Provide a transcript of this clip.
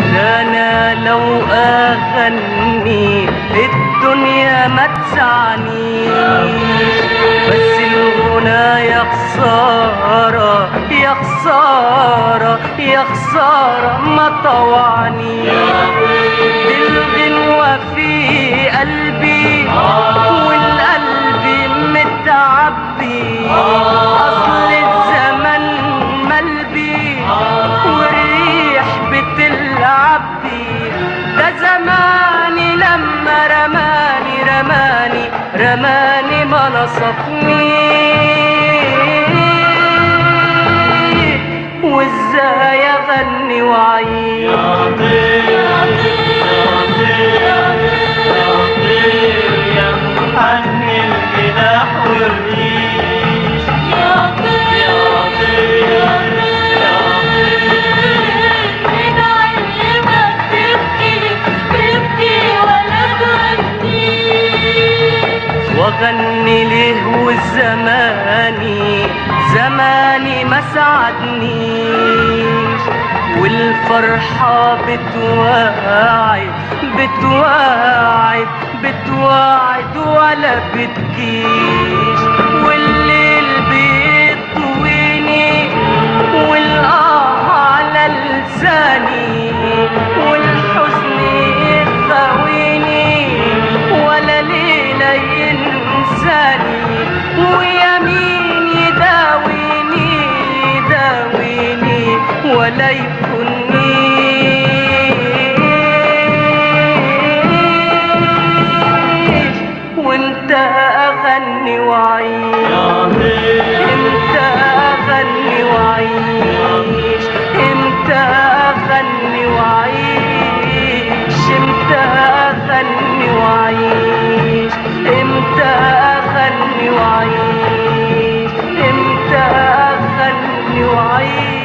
ده انا لو اغني الدنيا ما تسعني بس الغنى يا خسارة يا خسارة يا خسارة ما طوعني الغنوة في قلبي والقلب متعبي أصل الزمن ملبي والريح بتلعب بي ده زماني لما رماني رماني رماني ما نصفني وازاي اغني واعيش يا طير يا طير يا طير يا محني الجناح والريش يا طير يا طير يا من علمك تبكي تبكي ولا تغني واغني ليه والزماني زماني ما سعدنيش والفرحة بتواعد بتواعد بتواعد ولا بتجيش والليل بيطويني والآه على لساني والحزن يخاويني ولا ليلة ينساني ويمين يداويني يداويني ولا يكونيش وانت اغني وعيش يا طير انت اغني وعيش انت اغني وعيش انت اغني وعيش انت اغني وعيش انت اغني وعيش